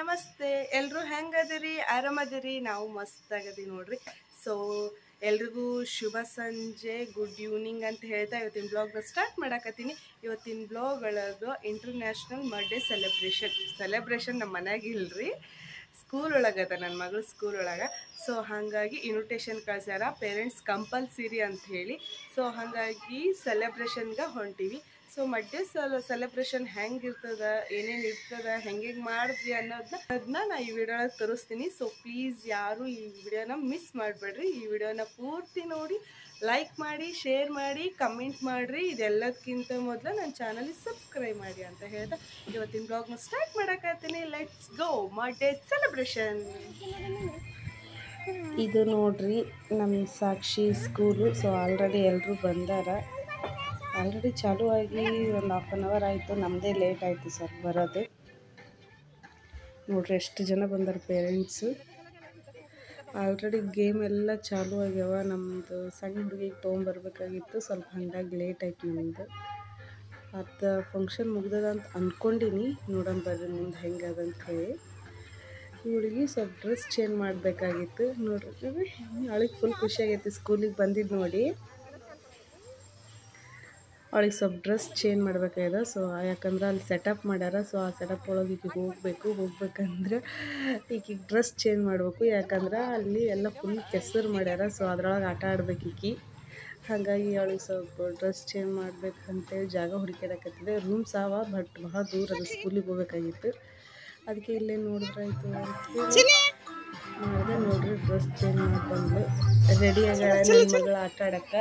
ನಮಸ್ತೆ ಎಲ್ರು ಹೆಂಗದಿರಿ ಆರಾಮದಿರಿ ನಾವು ಮಸ್ತ್ ಆಗದಿ ನೋಡ್ರಿ ಸೊ ಎಲ್ರಿಗೂ ಶುಭ ಸಂಜೆ ಗುಡ್ ಈವ್ನಿಂಗ್ ಅಂತ ಹೇಳ್ತಾ ಇವತ್ತಿನ ಬ್ಲಾಗ್ನ ಸ್ಟಾರ್ಟ್ ಮಾಡಾಕತ್ತೀನಿ ಇವತ್ತಿನ ಬ್ಲಾಗ್ ಒಳಗೆ ಇಂಟರ್ನ್ಯಾಷನಲ್ ಬರ್ಡೇ ಸೆಲೆಬ್ರೇಷನ್ ಸೆಲೆಬ್ರೇಷನ್ ನಮ್ಮ ಮನ್ಯಾಗ ಇಲ್ರಿ ಸ್ಕೂಲ್ ಒಳಗದ ನನ್ನ ಮಗಳು ಸ್ಕೂಲ್ ಒಳಗೆ ಸೊ ಹಾಗಾಗಿ ಇನ್ವಿಟೇಷನ್ ಕಳ್ಸ್ಯಾರ ಪೇರೆಂಟ್ಸ್ ಕಂಪಲ್ಸರಿ ಅಂತ ಹೇಳಿ ಸೊ ಹಾಗಾಗಿ ಸೆಲೆಬ್ರೇಷನ್ಗೆ ಹೊಂಟೀವಿ ಸೊ ಮಡ್ಡೆ ಸಲ ಸೆಲೆಬ್ರೇಷನ್ ಹೆಂಗೆ ಇರ್ತದ ಏನೇನು ಇರ್ತದ ಹೆಂಗೆ ಮಾಡಿದ್ವಿ ಅನ್ನೋದನ್ನ ಅದನ್ನ ನಾ ಈ ವಿಡಿಯೋದಾಗ ತೋರಿಸ್ತೀನಿ ಸೊ ಪ್ಲೀಸ್ ಯಾರು ಈ ವಿಡಿಯೋನ ಮಿಸ್ ಮಾಡಬೇಡ್ರಿ ಈ ವಿಡಿಯೋನ ಪೂರ್ತಿ ನೋಡಿ ಲೈಕ್ ಮಾಡಿ ಶೇರ್ ಮಾಡಿ ಕಮೆಂಟ್ ಮಾಡಿರಿ ಇದೆಲ್ಲದಕ್ಕಿಂತ ಮೊದಲು ನನ್ನ ಚಾನಲ್ಗೆ ಸಬ್ಸ್ಕ್ರೈಬ್ ಮಾಡಿ ಅಂತ ಹೇಳ್ತಾ ಇವತ್ತಿನ ಬ್ಲಾಗ್ನ ಸ್ಟಾರ್ಟ್ ಮಾಡಕತ್ತೀನಿ ಲೆಟ್ಸ್ ಗೋ ಮಡ್ಡೆ ಸೆಲೆಬ್ರೇಷನ್ ಇದು ನೋಡ್ರಿ ನಮ್ಮ ಸಾಕ್ಷಿ ಸ್ಕೂಲು ಸೊ ಆಲ್ರೆಡಿ ಎಲ್ಲರೂ ಬಂದಾರ ಆಲ್ರೆಡಿ ಚಾಲು ಆಗಿ ಒಂದು ಹಾಫ್ ಆನ್ ಅವರ್ ಆಯಿತು ನಮ್ಮದೇ ಲೇಟ್ ಆಯಿತು ಸರ್ ಬರೋದು ನೋಡ್ರಿ ಎಷ್ಟು ಜನ ಬಂದಾರ ಪೇರೆಂಟ್ಸು ಆಲ್ರೆಡಿ ಗೇಮ್ ಎಲ್ಲ ಚಾಲು ಆಗ್ಯಾವ ನಮ್ಮದು ಸಣ್ಣ ಹುಡುಗಿಗೆ ತೊಗೊಂಬರ್ಬೇಕಾಗಿತ್ತು ಸ್ವಲ್ಪ ಹಂಗಾಗಿ ಲೇಟ್ ಆಯ್ತು ನಮ್ಮದು ಅದು ಫಂಕ್ಷನ್ ಮುಗ್ದದ ಅಂತ ಅಂದ್ಕೊಂಡಿನಿ ನೋಡೋಣ ಬರ್ರಿ ಮುಂದೆ ಹೆಂಗದ ಅಂತ ಹೇಳಿ ಈ ಹುಡುಗಿ ಸ್ವಲ್ಪ ಡ್ರೆಸ್ ಚೇಂಜ್ ಮಾಡಬೇಕಾಗಿತ್ತು ನೋಡ್ರಿ ಅವಳಿಗೆ ಫುಲ್ ಖುಷಿಯಾಗೈತಿ ಸ್ಕೂಲಿಗೆ ಬಂದಿದ್ದು ನೋಡಿ ಅವಳಿಗೆ ಸ್ವಲ್ಪ ಡ್ರೆಸ್ ಚೇಂಜ್ ಮಾಡ್ಬೇಕಾಗಿದೆ ಸೊ ಯಾಕಂದ್ರೆ ಅಲ್ಲಿ ಸೆಟಪ್ ಮಾಡ್ಯಾರ ಸೊ ಆ ಸೆಟಪ್ ಒಳಗೆ ಈಕಿಗೆ ಹೋಗಬೇಕು ಹೋಗ್ಬೇಕಂದ್ರೆ ಈಕಿಗೆ ಡ್ರೆಸ್ ಚೇಂಜ್ ಮಾಡಬೇಕು ಯಾಕಂದ್ರೆ ಅಲ್ಲಿ ಎಲ್ಲ ಫುಲ್ ಕೆಸರು ಮಾಡ್ಯಾರ ಸೊ ಅದ್ರೊಳಗೆ ಆಟ ಆಡ್ಬೇಕು ಈಕಿ ಹಾಗಾಗಿ ಅವಳಿಗೆ ಸ್ವಲ್ಪ ಡ್ರೆಸ್ ಚೇಂಜ್ ಮಾಡ್ಬೇಕಂತೇಳಿ ಜಾಗ ಹುಡುಕಾಡಕತ್ತಿದೆ ರೂಮ್ಸ್ ಅವ ಬಟ್ ಬಹಳ ದೂರ ಅದು ಸ್ಕೂಲಿಗೆ ಹೋಗ್ಬೇಕಾಗಿತ್ತು ಅದಕ್ಕೆ ಇಲ್ಲೇ ನೋಡಿದ್ರೆ ಆಯಿತು ಮಾಡಿದೆ ನೋಡ್ರಿ ಡ್ರೆಸ್ ಚೇಂಜ್ ಮಾಡ್ಕೊಂಡು ರೆಡಿ ಆಗ್ಯಾಳ ನನ್ನ ಮಗಳು ಆಟ ಆಡಕ್ಕೆ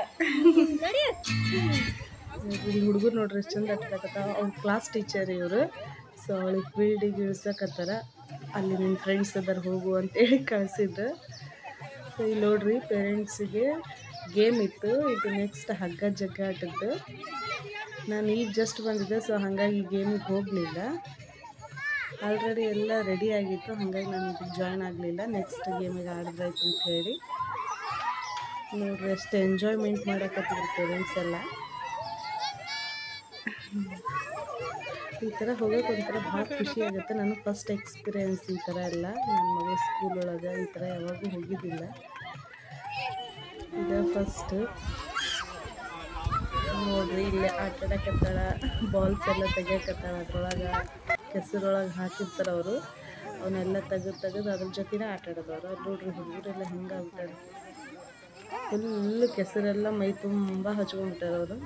ಇಲ್ಲಿ ಹುಡುಗರು ನೋಡ್ರಿ ಎಷ್ಟು ಚಂದ ಆಟ ಆಡಕತ್ತಾವ ಅವ್ರ ಕ್ಲಾಸ್ ಟೀಚರ್ ಇವರು ಸೊ ಅವಳಿಗೆ ಫೀಲ್ಡಿಗೆ ಇಳಿಸಕತ್ತಾರ ಅಲ್ಲಿ ನಿಮ್ಮ ಫ್ರೆಂಡ್ಸ್ ಅದಾರ ಹೋಗು ಅಂತೇಳಿ ಕಳಿಸಿದ್ರು ಸೊ ಇಲ್ಲಿ ನೋಡ್ರಿ ಪೇರೆಂಟ್ಸಿಗೆ ಗೇಮ್ ಇತ್ತು ಇದು ನೆಕ್ಸ್ಟ್ ಹಗ್ಗ ಜಗ್ಗ ಆಟದ್ದು ನಾನು ಈಗ ಜಸ್ಟ್ ಬಂದಿದ್ದೆ ಸೊ ಹಾಗಾಗಿ ಗೇಮಿಗೆ ಹೋಗಲಿಲ್ಲ ಆಲ್ರೆಡಿ ಎಲ್ಲ ರೆಡಿ ಆಗಿತ್ತು ಹಾಗಾಗಿ ನಾನು ಇದಕ್ಕೆ ಜಾಯ್ನ್ ಆಗಲಿಲ್ಲ ನೆಕ್ಸ್ಟ್ ಗೇಮಿಗೆ ಆಡಿದ್ರಾಯ್ತು ಅಂತ ಹೇಳಿ ನೋಡ್ರಿ ಎಷ್ಟು ಎಂಜಾಯ್ಮೆಂಟ್ ಮಾಡಕತ್ತಿದ್ರು ಪೇರೆಂಟ್ಸ್ ಎಲ್ಲ ಈ ಥರ ಹೋಗೋಕೆ ಒಂಥರ ಭಾಳ ಖುಷಿ ಆಗುತ್ತೆ ನನಗೆ ಫಸ್ಟ್ ಎಕ್ಸ್ಪೀರಿಯೆನ್ಸ್ ಈ ಥರ ಎಲ್ಲ ನನ್ನ ಮಗ ಸ್ಕೂಲ್ ಒಳಗೆ ಈ ಥರ ಯಾವಾಗೂ ಹೋಗಿದ್ದಿಲ್ಲ ಇದು ಫಸ್ಟ್ ನೋಡ್ರಿ ಇಲ್ಲೇ ಆಟ ಆಡಕತ್ತಾಳ ಬಾಲ್ಸ್ ಎಲ್ಲ ತೆಗಿಯಕತ್ತಾಳ ಅದ್ರೊಳಗೆ ಕೆಸರೊಳಗೆ ಹಾಕಿರ್ತಾರೆ ಅವರು ಅವನ್ನೆಲ್ಲ ತೆಗೆದು ತೆಗೆದು ಅದ್ರ ಜೊತೆನೇ ಆಟ ಆಡೋದವ್ರು ಅಲ್ಲಿ ನೋಡ್ರಿ ಹುಡುಗರೆಲ್ಲ ಹೆಂಗೆ ಆಗ್ಬಿಟ್ಟಾರೆ ಫುಲ್ ಕೆಸರೆಲ್ಲ ಮೈ ತುಂಬ ಹಚ್ಕೊಂಡ್ಬಿಟ್ಟಾರ ಅವರು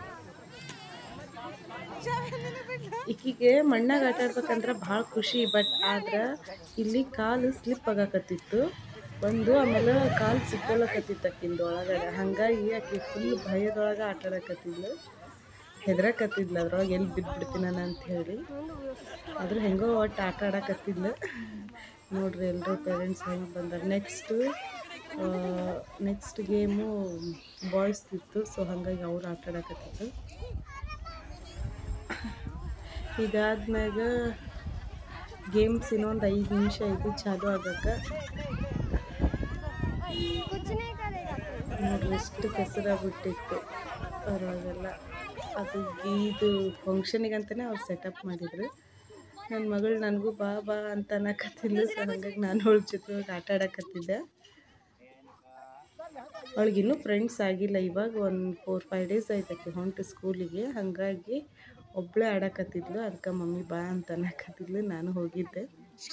ಈಕಿಗೆ ಮಣ್ಣಾಗ ಆಟ ಆಡ್ಬೇಕಂದ್ರೆ ಭಾಳ ಖುಷಿ ಬಟ್ ಆದ್ರೆ ಇಲ್ಲಿ ಕಾಲು ಸ್ಲಿಪ್ ಆಗಾಕತ್ತಿತ್ತು ಒಂದು ಆಮೇಲೆ ಕಾಲು ಸಿಕ್ಕೊಳಕತ್ತಿತ್ತು ಆಕಿಂದು ಒಳಗಡೆ ಹಾಗಾಗಿ ಆಕೆ ಫುಲ್ ಭಯದೊಳಗೆ ಆಟ ಆಡಕತ್ತಿದ್ಲು ಹೆದರಕತ್ತಿದ್ಲು ಅದ್ರೊಳಗೆ ಎಲ್ಲಿ ಬಿದ್ದುಬಿಡ್ತೀನಿ ನಾನು ಅಂತ ಹೇಳಿ ಆದ್ರೆ ಹೆಂಗೋ ಒಟ್ಟು ಆಟ ಆಡಕತ್ತಿದ್ಲು ನೋಡ್ರಿ ಎಲ್ಲರೂ ಪೇರೆಂಟ್ಸ್ ಹೆಂಗೆ ಬಂದಾರೆ ನೆಕ್ಸ್ಟು ನೆಕ್ಸ್ಟ್ ಗೇಮು ಬಾಯ್ಸ್ ಇತ್ತು ಸೊ ಹಾಗಾಗಿ ಅವ್ರು ಆಟ ಆಡಕತ್ತಿತ್ತು ಇದಾದ್ಮ್ಯಾಗ ಗೇಮ್ಸ್ ಇನ್ನೊಂದು ಐದು ನಿಮಿಷ ಇದು ಚಾಲು ಆಗಕ್ಕೆ ನೋಡ್ರಿ ಎಷ್ಟು ಕೆಸರಾಗ್ಬಿಟ್ಟಿತ್ತು ಅದ್ರೊಳಗೆಲ್ಲ ಅದು ಇದು ಫಂಕ್ಷನಿಗಂತಲೇ ಅವ್ರು ಸೆಟಪ್ ಮಾಡಿದ್ರು ನನ್ನ ಮಗಳು ನನಗೂ ಬಾ ಬಾ ಅಂತ ಅನ್ನಕತ್ತಿದ್ಲು ಸೊ ಹಾಗಾಗಿ ನಾನು ಅವಳ ಜೊತೆ ಹೋಗಿ ಆಟ ಆಡಕತ್ತಿದ್ದೆ ಅವಳಿಗಿನ್ನೂ ಫ್ರೆಂಡ್ಸ್ ಆಗಿಲ್ಲ ಇವಾಗ ಒಂದು ಫೋರ್ ಫೈವ್ ಡೇಸ್ ಆಯ್ತಕ್ಕೆ ಹೊಂಟು ಸ್ಕೂಲಿಗೆ ಹಾಗಾಗಿ ಒಬ್ಬಳೇ ಆಡಕತ್ತಿದ್ಲು ಅದಕ್ಕೆ ಮಮ್ಮಿ ಬಾ ಅಂತ ಅನ್ನಕತ್ತಿದ್ಲು ನಾನು ಹೋಗಿದ್ದೆ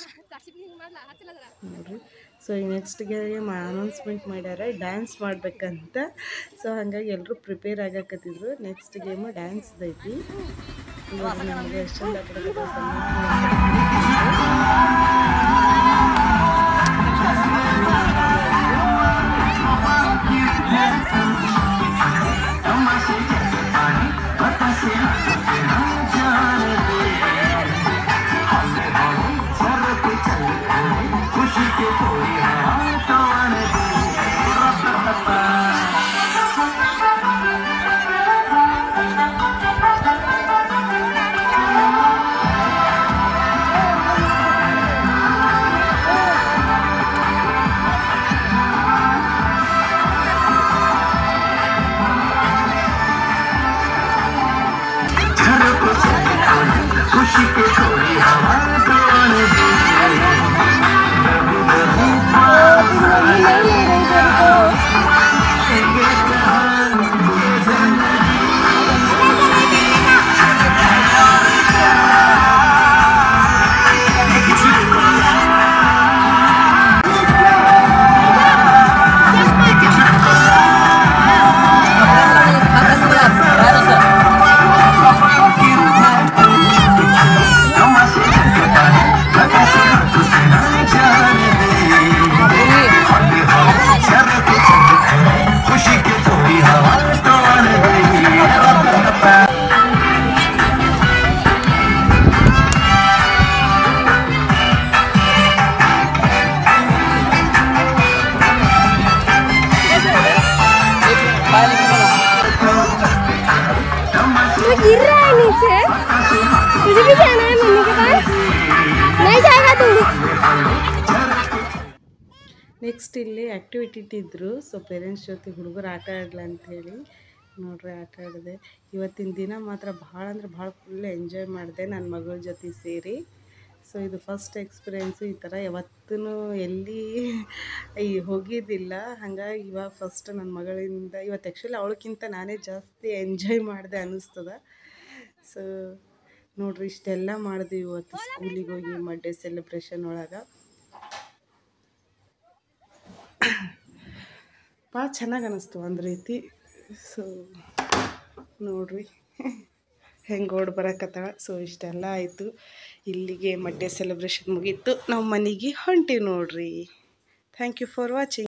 ನೋಡ್ರಿ ಸೊ ಈ ನೆಕ್ಸ್ಟ್ ಗೇಮ್ ಅನೌನ್ಸ್ಮೆಂಟ್ ಮಾಡ್ಯಾರ ಡ್ಯಾನ್ಸ್ ಮಾಡ್ಬೇಕಂತ ಸೊ ಹಾಗಾಗಿ ಎಲ್ಲರೂ ಪ್ರಿಪೇರ್ ಆಗಕತ್ತಿದ್ರು ನೆಕ್ಸ್ಟ್ ಗೇಮ್ ಡ್ಯಾನ್ಸ್ ಐತಿ ಇವಾಗ ನಮಗೆ ಎಷ್ಟು ಚಂದ ಆಟಾಡಕತ್ತಾವ खुशी के थोड़ी हवा तो आने दे वो गिर रहा है नीचे तुझे भी जाना है मम्मी के पास नहीं जाएगा तू ನೆಕ್ಸ್ಟ್ ಇಲ್ಲಿ ಆ್ಯಕ್ಟಿವಿಟಿ ಇಟ್ಟಿದ್ರು ಸೊ ಪೇರೆಂಟ್ಸ್ ಜೊತೆ ಹುಡುಗರು ಆಟ ಆಡ್ಲ ಅಂಥೇಳಿ ನೋಡ್ರಿ ಆಟ ಆಡಿದೆ ಇವತ್ತಿನ ದಿನ ಮಾತ್ರ ಭಾಳ ಅಂದ್ರೆ ಭಾಳ ಫುಲ್ ಎಂಜಾಯ್ ಮಾಡಿದೆ ನನ್ನ ಮಗಳ ಜೊತೆ ಸೇರಿ ಸೊ ಇದು ಫಸ್ಟ್ ಎಕ್ಸ್ಪೀರಿಯೆನ್ಸು ಈ ಥರ ಯಾವತ್ತೂ ಎಲ್ಲಿ ಈ ಹೋಗಿದ್ದಿಲ್ಲ ಹಾಗಾಗಿ ಇವಾಗ ಫಸ್ಟ್ ನನ್ನ ಮಗಳಿಂದ ಇವತ್ತು ಆ್ಯಕ್ಚುಲಿ ಅವಳಕ್ಕಿಂತ ನಾನೇ ಜಾಸ್ತಿ ಎಂಜಾಯ್ ಮಾಡಿದೆ ಅನ್ನಿಸ್ತದ ಸೊ ನೋಡ್ರಿ ಇಷ್ಟೆಲ್ಲ ಮಾಡಿದ್ವಿ ಇವತ್ತು ಸ್ಕೂಲಿಗೆ ಹೋಗಿ ಬರ್ಡೇ ಸೆಲೆಬ್ರೇಷನ್ ಒಳಗೆ ಭಾಳ ಚೆನ್ನಾಗಿ ಅನ್ನಿಸ್ತು ಒಂದು ರೀತಿ ಸೊ ನೋಡ್ರಿ ಹೆಂಗೆ ಓಡ್ ಬರಕತ್ತಾಳ ಸೊ ಇಷ್ಟೆಲ್ಲ ಆಯಿತು ಇಲ್ಲಿಗೆ ಮಡ್ಡೆ ಸೆಲೆಬ್ರೇಷನ್ ಮುಗೀತು ನಾವು ಮನೆಗೆ ಹೊಂಟೀವಿ ನೋಡ್ರಿ ಥ್ಯಾಂಕ್ ಯು ಫಾರ್ ವಾಚಿಂಗ್